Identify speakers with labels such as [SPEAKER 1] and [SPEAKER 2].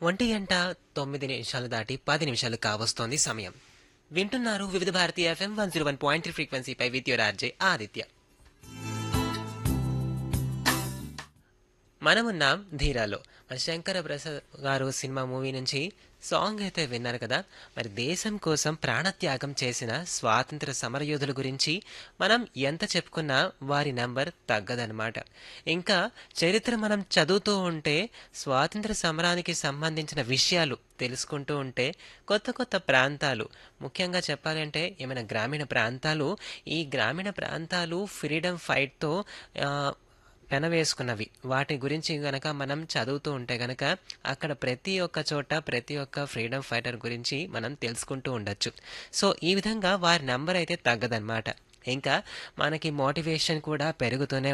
[SPEAKER 1] ఒంటి గంట తొమ్మిది నిమిషాలు దాటి పది నిమిషాలు కావస్తోంది సమయం వింటున్నారు Vividh Bharati FM one zero one point ఫ్రీక్వెన్సీపై విత్ యువర్ ఆర్జే ఆదిత్య మనమున్నాం ధీరాలో మన శంకర ప్రసాద్ గారు సినిమా మూవీ నుంచి సాంగ్ అయితే విన్నారు కదా మరి దేశం కోసం ప్రాణత్యాగం చేసిన స్వాతంత్ర సమరయోధుల గురించి మనం ఎంత చెప్పుకున్నా వారి నంబర్ తగ్గదనమాట ఇంకా చరిత్ర మనం చదువుతూ ఉంటే స్వాతంత్ర సమరానికి సంబంధించిన విషయాలు తెలుసుకుంటూ ఉంటే కొత్త కొత్త ప్రాంతాలు ముఖ్యంగా చెప్పాలంటే ఏమైనా గ్రామీణ ప్రాంతాలు ఈ గ్రామీణ ప్రాంతాలు ఫ్రీడమ్ ఫైట్తో పెనవేసుకున్నవి వాటి గురించి గనక మనం చదువుతూ ఉంటే గనక అక్కడ ప్రతి ఒక్క చోట ప్రతి ఒక్క ఫ్రీడమ్ ఫైటర్ గురించి మనం తెలుసుకుంటూ ఉండొచ్చు సో ఈ విధంగా వారి నంబర్ అయితే తగ్గదన్నమాట ఇంకా మనకి మోటివేషన్ కూడా పెరుగుతూనే